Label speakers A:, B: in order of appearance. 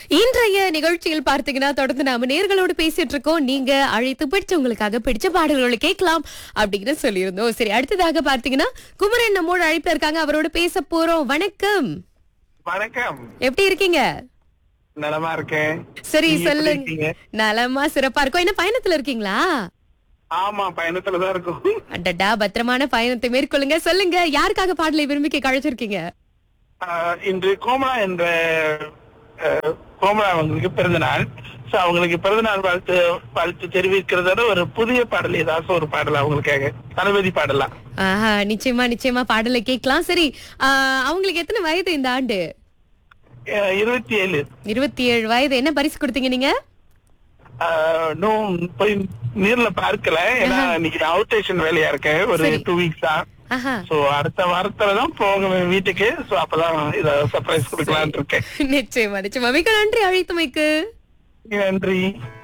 A: இன்றைய நிகழ்ச்சியில் பார்த்தீங்கன்னா தொடர்ந்து நாம நேர்களோடு பேசிட்டு இருக்கோம் நீங்க அழைத்து பிடிச்ச உங்களுக்காக பிடிச்ச பாடல்களை கேட்கலாம் அப்படின்னு சொல்லியிருந்தோம் சரி அடுத்ததாக பார்த்தீங்கன்னா குமரன் நம்மோட அழைப்புல இருக்காங்க அவரோட பேச போறோம் வணக்கம்
B: வணக்கம்
A: எப்படி இருக்கீங்க
B: நலமா இருக்கேன்
A: சரி
B: நீங்க எப்படி
A: சொல்லுங்க
B: இருக்கீங்க?
A: நலமா சிறப்பா இருக்கும் என்ன பயணத்துல இருக்கீங்களா
B: ஆமா பயணத்துலதான் இருக்கும்
A: அடடா பத்திரமான பயணத்தை மேற்கொள்ளுங்க சொல்லுங்க யாருக்காக பாடலை விரும்பி கேட்க அழைச்சிருக்கீங்க
B: ஆஹ், இன்று கோமலா என்ற ஆஹ், கோமலா அவங்களுக்கு பிறந்த நாள் சோ அவங்களுக்கு பிறந்த நாள் வாழ்த்து வாழ்த்து தெரிவிக்கிறதோட ஒரு புதிய பாடல் ஏதாச்சும் ஒரு பாடல் அவங்களுக்காக தளபதி பாடலாம்
A: ஆஹா நிச்சயமா நிச்சயமா பாடலை கேட்கலாம் சரி ஆஹ், அவங்களுக்கு எத்தனை வயது இந்த ஆண்டு
B: ஆஹ், இருபத்தி ஏழு
A: இருபத்தி ஏழு வயது என்ன பரிசு கொடுத்தீங்க நீங்க
B: ஆஹ், இன்னும் போய் நேர்ல பார்க்கல ஏன்னா இன்னைக்கு அவுட் ஸ்டேஷன் வேலையா இருக்கேன் ஒரு
A: சரி.
B: டூ வீக்ஸ் தான்
A: ஆஹா
B: சோ அடுத்த வாரத்துல தான் போவேன் வீட்டுக்கு சோ அப்பதான் இத சர்ப்ரைஸ் கொடுக்கலாம்னு இருக்கேன்
A: நிச்சயமா நிச்சயமா மிக நன்றி அழைத்தமைக்கு
B: நன்றி